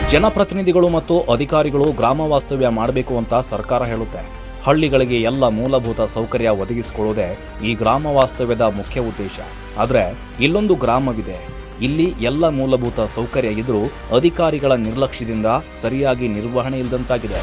ಜನಪ್ರತಿನಿಧಿಗಳು ಮತ್ತು ಅಧಿಕಾರಿಗಳು ಗ್ರಾಮ ವಾಸ್ತವ್ಯ ಮಾಡಬೇಕು ಅಂತ ಸರ್ಕಾರ ಹೇಳುತ್ತೆ ಹಳ್ಳಿಗಳಿಗೆ ಎಲ್ಲ ಮೂಲಭೂತ ಸೌಕರ್ಯ ಒದಗಿಸಿಕೊಳ್ಳುವುದೇ ಈ ಗ್ರಾಮ ವಾಸ್ತವ್ಯದ ಮುಖ್ಯ ಉದ್ದೇಶ ಆದರೆ ಇಲ್ಲೊಂದು ಗ್ರಾಮವಿದೆ ಇಲ್ಲಿ ಎಲ್ಲ ಮೂಲಭೂತ ಸೌಕರ್ಯ ಇದ್ರೂ ಅಧಿಕಾರಿಗಳ ನಿರ್ಲಕ್ಷ್ಯದಿಂದ ಸರಿಯಾಗಿ ನಿರ್ವಹಣೆ ಇಲ್ಲದಂತಾಗಿದೆ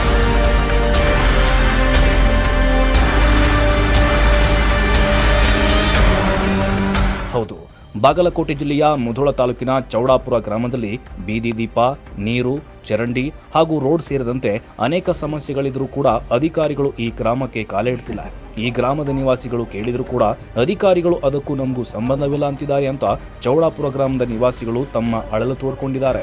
ಹೌದು ಬಾಗಲಕೋಟೆ ಜಿಲ್ಲೆಯ ಮುಧೋಳ ತಾಲೂಕಿನ ಚೌಡಾಪುರ ಗ್ರಾಮದಲ್ಲಿ ಬೀದಿ ದೀಪ ನೀರು ಚರಂಡಿ ಹಾಗೂ ರೋಡ್ ಸೇರಿದಂತೆ ಅನೇಕ ಸಮಸ್ಯೆಗಳಿದ್ರೂ ಕೂಡ ಅಧಿಕಾರಿಗಳು ಈ ಗ್ರಾಮಕ್ಕೆ ಕಾಲೇ ಇಡ್ತಿಲ್ಲ ಈ ಗ್ರಾಮದ ನಿವಾಸಿಗಳು ಕೇಳಿದರೂ ಕೂಡ ಅಧಿಕಾರಿಗಳು ಅದಕ್ಕೂ ನಮಗೂ ಸಂಬಂಧವಿಲ್ಲ ಅಂತಿದ್ದಾರೆ ಅಂತ ಚೌಡಾಪುರ ಗ್ರಾಮದ ನಿವಾಸಿಗಳು ತಮ್ಮ ಅಳಲು ತೋಡ್ಕೊಂಡಿದ್ದಾರೆ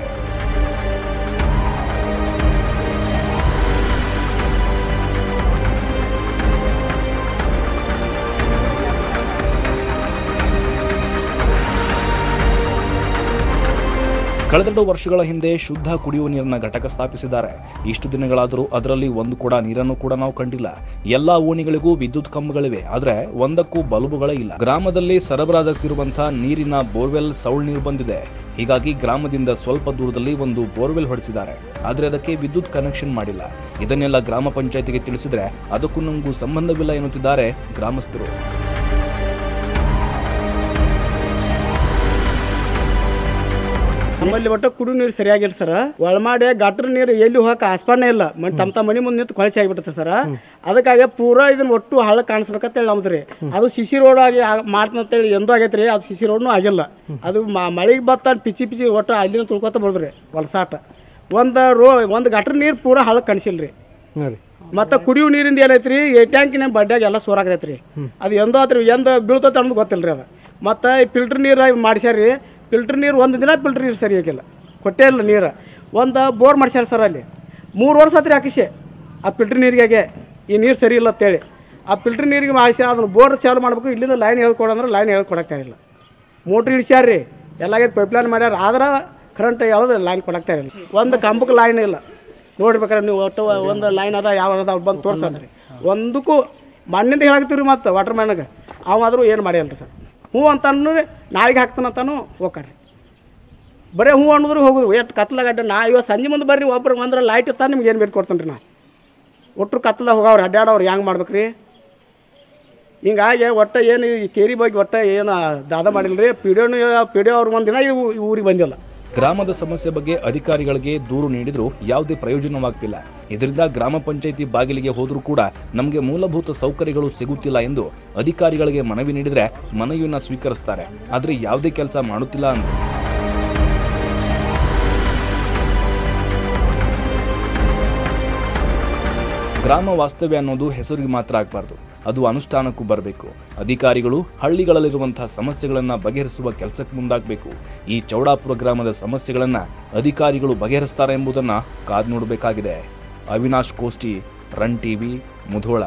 ಕಳೆದೆರಡು ವರ್ಷಗಳ ಹಿಂದೆ ಶುದ್ಧ ಕುಡಿಯುವ ನೀರಿನ ಘಟಕ ಸ್ಥಾಪಿಸಿದ್ದಾರೆ ಇಷ್ಟು ದಿನಗಳಾದರೂ ಅದರಲ್ಲಿ ಒಂದು ಕೂಡ ನೀರನ್ನು ಕೂಡ ನಾವು ಕಂಡಿಲ್ಲ ಎಲ್ಲಾ ಓಣಿಗಳಿಗೂ ವಿದ್ಯುತ್ ಕಂಬಗಳಿವೆ ಆದ್ರೆ ಒಂದಕ್ಕೂ ಬಲ್ಬುಗಳೇ ಇಲ್ಲ ಗ್ರಾಮದಲ್ಲಿ ಸರಬರಾಜಾಗ್ತಿರುವಂತಹ ನೀರಿನ ಬೋರ್ವೆಲ್ ಸೌಳ್ ನೀರು ಬಂದಿದೆ ಹೀಗಾಗಿ ಗ್ರಾಮದಿಂದ ಸ್ವಲ್ಪ ದೂರದಲ್ಲಿ ಒಂದು ಬೋರ್ವೆಲ್ ಹೊಡೆಸಿದ್ದಾರೆ ಆದ್ರೆ ಅದಕ್ಕೆ ವಿದ್ಯುತ್ ಕನೆಕ್ಷನ್ ಮಾಡಿಲ್ಲ ಇದನ್ನೆಲ್ಲ ಗ್ರಾಮ ಪಂಚಾಯತಿಗೆ ತಿಳಿಸಿದ್ರೆ ಅದಕ್ಕೂ ನಮಗೂ ಸಂಬಂಧವಿಲ್ಲ ಎನ್ನುತ್ತಿದ್ದಾರೆ ಗ್ರಾಮಸ್ಥರು ನಮ್ಮಲ್ಲಿ ಒಟ್ಟು ಕುಡಿಯೋ ನೀರು ಸರಿಯಾಗಿಲ್ಲ ಸರ್ ಒಳಮಾಡಿ ಗಟ್ರ ನೀರು ಎಲ್ಲಿ ಹೋಗಕ್ಕೆ ಆಸ್ಪಾಡನೆ ಇಲ್ಲ ಮ- ತಮ್ಮ ತಮ್ಮ ಮನೆ ಮುಂದೆ ನಿಂತು ಕೊಳಚೆ ಆಗಿಬಿಡುತ್ತೆ ಸರ್ ಅದಕ್ಕಾಗಿ ಪೂರಾ ಇದನ್ನ ಒಟ್ಟು ಹಳ್ಳ ಕಾಣಿಸ್ಬೇಕಂತೇಳಿ ನಮ್ದು ರೀ ಅದು ಸಿಸಿ ರೋಡ್ ಆಗಿ ಮಾಡ್ತಂತೇಳಿ ಎಂದೂ ಆಗೈತೆ ರೀ ಅದು ಸಿಸಿ ರೋಡ್ನು ಆಗಿಲ್ಲ ಅದು ಮಳೆಗೆ ಬತ್ತ ಪಿಚಿ ಪಿಚಿ ಒಟ್ಟು ಅಲ್ಲಿನ ತುಳ್ಕೊತ ಬರೋದ್ರಿ ಹೊಲಸಾಟ ಒಂದು ರೋ ಒಂದು ಗಟ್ರ ನೀರು ಪೂರಾ ಹಳ್ಳ ಕಾಣಿಸಿಲ್ಲ ರೀ ಮತ್ತು ಕುಡಿಯೋ ನೀರಿಂದ ಏನೈತ್ರಿ ಈ ಟ್ಯಾಂಕಿನ ಬಡ್ಡ್ಯಾಗ ಎಲ್ಲ ಸೋರಾಕತೈತಿ ರೀ ಅದು ಎಂದೋ ಆತ್ರಿ ಎಂದ ಬೀಳ್ತೈತೆ ಅನ್ನೋದು ಗೊತ್ತಿಲ್ಲ ರೀ ಅದು ಮತ್ತು ಈ ಫಿಲ್ಟರ್ ನೀರು ಮಾಡ್ಸ್ಯಾರ ರೀ ಫಿಲ್ಟರ್ ನೀರು ಒಂದು ದಿನ ಫಿಲ್ಟರ್ ನೀರು ಸರಿ ಆಗಿಲ್ಲ ಕೊಟ್ಟೇ ಇಲ್ಲ ನೀರು ಒಂದು ಬೋರ್ ಮಾಡ್ಸ್ಯಾರ ಸರ್ ಅಲ್ಲಿ ಮೂರು ವರ್ಷ ಆತ್ರಿ ಹಾಕಿಸಿ ಆ ಫಿಲ್ಟರ್ ನೀರಿಗೆ ಈ ನೀರು ಸರಿ ಇಲ್ಲ ಅಂತೇಳಿ ಆ ಫಿಲ್ಟರ್ ನೀರಿಗೆ ಮಾಡಿಸಿ ಅದನ್ನು ಬೋರ್ ಚಾಲು ಮಾಡ್ಬೇಕು ಇಲ್ಲಿಂದ ಲೈನ್ ಹೇಳ್ಕೊಡಂದ್ರೆ ಲೈನ್ ಹೇಳ್ಕೊಡಕ್ಕಾಗಿಲ್ಲ ಮೋಟ್ರ್ ಇಳಿಸ್ಯಾರ ರೀ ಎಲ್ಲಾಗೈತೆ ಪೈಪ್ಲೈನ್ ಮಾಡ್ಯಾರ ಆದ್ರೆ ಕರೆಂಟ್ ಯಾವ್ದು ಲೈನ್ ಕೊಡಕ್ತಾ ಇಲ್ಲ ಒಂದು ಕಂಬಕ್ಕೆ ಲೈನ್ ಇಲ್ಲ ನೋಡ್ಬೇಕಾರೆ ನೀವು ಒಟ್ಟು ಒಂದು ಲೈನ್ ಅದ ಯಾವ ಅದ ಬಂದು ತೋರ್ಸದ್ರಿ ಒಂದಕ್ಕೂ ಮಣ್ಣಿಂದ ಹೇಳಾಕತ್ತೀವಿ ರೀ ಮತ್ತು ವಾಟರ್ ಮ್ಯಾನ್ಗೆ ಅವಾದರೂ ಏನು ಮಾಡಿಲ್ಲ ರೀ ಸರ್ ಹ್ಞೂ ಅಂತಂದ್ರೆ ನಾಳೆಗೆ ಹಾಕ್ತಾನಂತಾನು ಹೋಗ್ರಿ ಬರೀ ಹ್ಞೂ ಅನ್ನೋದ್ರು ಹೋಗುದು ಎಷ್ಟು ಕತ್ಲಾಗಡ್ಡ ನಾ ಇವತ್ತು ಸಂಜೆ ಮುಂದೆ ಬರ್ರಿ ಒಬ್ರು ಬಂದ್ರೆ ಲೈಟ್ ಇತ್ತ ನಿಮ್ಗೆ ಏನು ಬೇಕು ಕೊಡ್ತಾನೆ ರೀ ನಾ ಒಟ್ಟು ಕತ್ಲಾಗ ಹೋಗವ್ರು ಅಡ್ಡಾಡವ್ರು ಹೆಂಗೆ ಮಾಡ್ಬೇಕು ರೀ ಹಿಂಗಾಗಿ ಒಟ್ಟು ಏನು ಈ ಕೇರಿ ಬಗ್ಗೆ ಒಟ್ಟು ಏನು ದಾದ ಮಾಡಿಲ್ಲ ರೀ ಪಿ ಡಿ ಪಿ ಡಿ ಅವ್ರು ಒಂದು ದಿನ ಈ ಊ- ಈ ಊರಿಗೆ ಬಂದಿಲ್ಲ ಗ್ರಾಮದ ಸಮಸ್ಯೆ ಬಗ್ಗೆ ಅಧಿಕಾರಿಗಳಿಗೆ ದೂರು ನೀಡಿದ್ರೂ ಯಾವುದೇ ಪ್ರಯೋಜನವಾಗ್ತಿಲ್ಲ ಇದರಿಂದ ಗ್ರಾಮ ಪಂಚಾಯಿತಿ ಬಾಗಿಲಿಗೆ ಹೋದರೂ ಕೂಡ ನಮಗೆ ಮೂಲಭೂತ ಸೌಕರ್ಯಗಳು ಸಿಗುತ್ತಿಲ್ಲ ಎಂದು ಅಧಿಕಾರಿಗಳಿಗೆ ಮನವಿ ನೀಡಿದ್ರೆ ಮನವಿಯನ್ನ ಸ್ವೀಕರಿಸ್ತಾರೆ ಆದ್ರೆ ಯಾವುದೇ ಕೆಲಸ ಮಾಡುತ್ತಿಲ್ಲ ಅಂದ್ರು ಗ್ರಾಮ ವಾಸ್ತವ್ಯ ಅನ್ನೋದು ಹೆಸರಿಗೆ ಮಾತ್ರ ಆಗಬಾರ್ದು ಅದು ಅನುಷ್ಠಾನಕ್ಕೂ ಬರಬೇಕು ಅಧಿಕಾರಿಗಳು ಹಳ್ಳಿಗಳಲ್ಲಿರುವಂತಹ ಸಮಸ್ಯೆಗಳನ್ನ ಬಗೆಹರಿಸುವ ಕೆಲಸಕ್ಕೆ ಮುಂದಾಗಬೇಕು ಈ ಚೌಡಾಪುರ ಗ್ರಾಮದ ಸಮಸ್ಯೆಗಳನ್ನ ಅಧಿಕಾರಿಗಳು ಬಗೆಹರಿಸ್ತಾರೆ ಎಂಬುದನ್ನ ಕಾದು ನೋಡಬೇಕಾಗಿದೆ ಅವಿನಾಶ್ ಕೋಷ್ಟಿ ರನ್ ಟಿವಿ ಮುಧೋಳ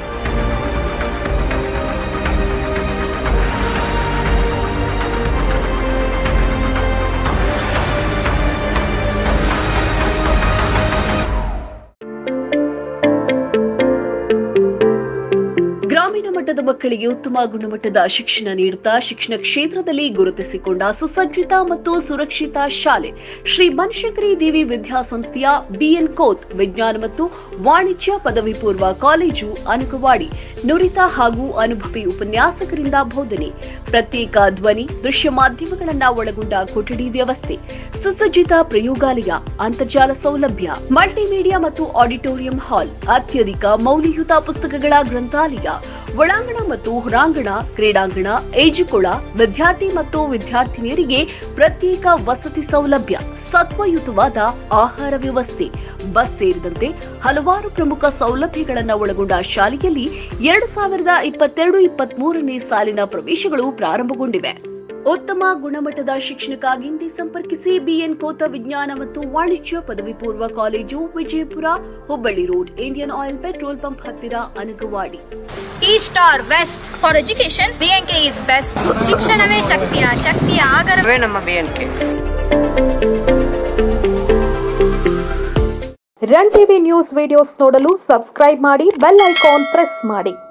ಗ್ರಾಮೀಣ ಮಟ್ಟದ ಮಕ್ಕಳಿಗೆ ಉತ್ತಮ ಗುಣಮಟ್ಟದ ಶಿಕ್ಷಣ ನೀಡುತ್ತಾ ಶಿಕ್ಷಣ ಕ್ಷೇತ್ರದಲ್ಲಿ ಗುರುತಿಸಿಕೊಂಡ ಸುಸಜ್ಜಿತ ಮತ್ತು ಸುರಕ್ಷಿತ ಶಾಲೆ ಶ್ರೀ ಬನಶಂಕರಿ ದೇವಿ ವಿದ್ಯಾಸಂಸ್ಥೆಯ ಬಿಎನ್ ಕೋತ್ ವಿಜ್ಞಾನ ಮತ್ತು ವಾಣಿಜ್ಯ ಪದವಿ ಪೂರ್ವ ಕಾಲೇಜು ಅನಕವಾಡಿ ನುರಿತ ಹಾಗೂ ಅನುಭವಿ ಉಪನ್ಯಾಸಕರಿಂದ ಬೋಧನೆ ಪ್ರತ್ಯೇಕ ಧ್ವನಿ ದೃಶ್ಯ ಮಾಧ್ಯಮಗಳನ್ನ ಒಳಗೊಂಡ ಕೊಠಡಿ ವ್ಯವಸ್ಥೆ ಸುಸಜ್ಜಿತ ಪ್ರಯೋಗಾಲಯ ಅಂತರ್ಜಾಲ ಸೌಲಭ್ಯ ಮಲ್ಟಿಮೀಡಿಯಾ ಮತ್ತು ಆಡಿಟೋರಿಯಂ ಹಾಲ್ ಅತ್ಯಧಿಕ ಮೌಲ್ಯಯುತ ಪುಸ್ತಕಗಳ ಗ್ರಂಥಾಲಯ ಒಳಾಂಗಣ ಮತ್ತು ಹೊರಾಂಗಣ ಕ್ರೀಡಾಂಗಣ ಈಜುಕೊಳ ವಿದ್ಯಾರ್ಥಿ ಮತ್ತು ವಿದ್ಯಾರ್ಥಿನಿಯರಿಗೆ ಪ್ರತ್ಯೇಕ ವಸತಿ ಸೌಲಭ್ಯ ಸತ್ವಯುತವಾದ ಆಹಾರ ವ್ಯವಸ್ಥೆ ಬಸ್ ಸೇರಿದಂತೆ ಹಲವಾರು ಪ್ರಮುಖ ಸೌಲಭ್ಯಗಳನ್ನು ಒಳಗೊಂಡ ಶಾಲೆಯಲ್ಲಿ ಎರಡು ಸಾವಿರದ ಇಪ್ಪತ್ತೆರಡು ಇಪ್ಪತ್ಮೂರನೇ ಸಾಲಿನ ಪ್ರವೇಶಗಳು ಪ್ರಾರಂಭಗೊಂಡಿವೆ ಉತ್ತಮ ಗುಣಮಟ್ಟದ ಶಿಕ್ಷಣಕ್ಕಾಗಿ ಹಿಂದೆ ಸಂಪರ್ಕಿಸಿ ಬಿಎನ್ ಕೋತ ವಿಜ್ಞಾನ ಮತ್ತು ವಾಣಿಜ್ಯ ಪದವಿ ಪೂರ್ವ college Vijayapura Hubballi road Indian Oil petrol pump ಹತ್ತಿರ Anagawadi east or west for education BNK is best ಶಿಕ್ಷಣವೇ ಶಕ್ತಿಯ ಶಕ್ತಿಯ ಆಗರ ಅವೇ ನಮ್ಮ B N K run TV news videos ನೋಡಲು ಸಬ್ಸ್ಕ್ರೈಬ್ ಮಾಡಿ ಬೆಲ್ ಐಕಾನ್ ಪ್ರೆಸ್ ಮಾಡಿ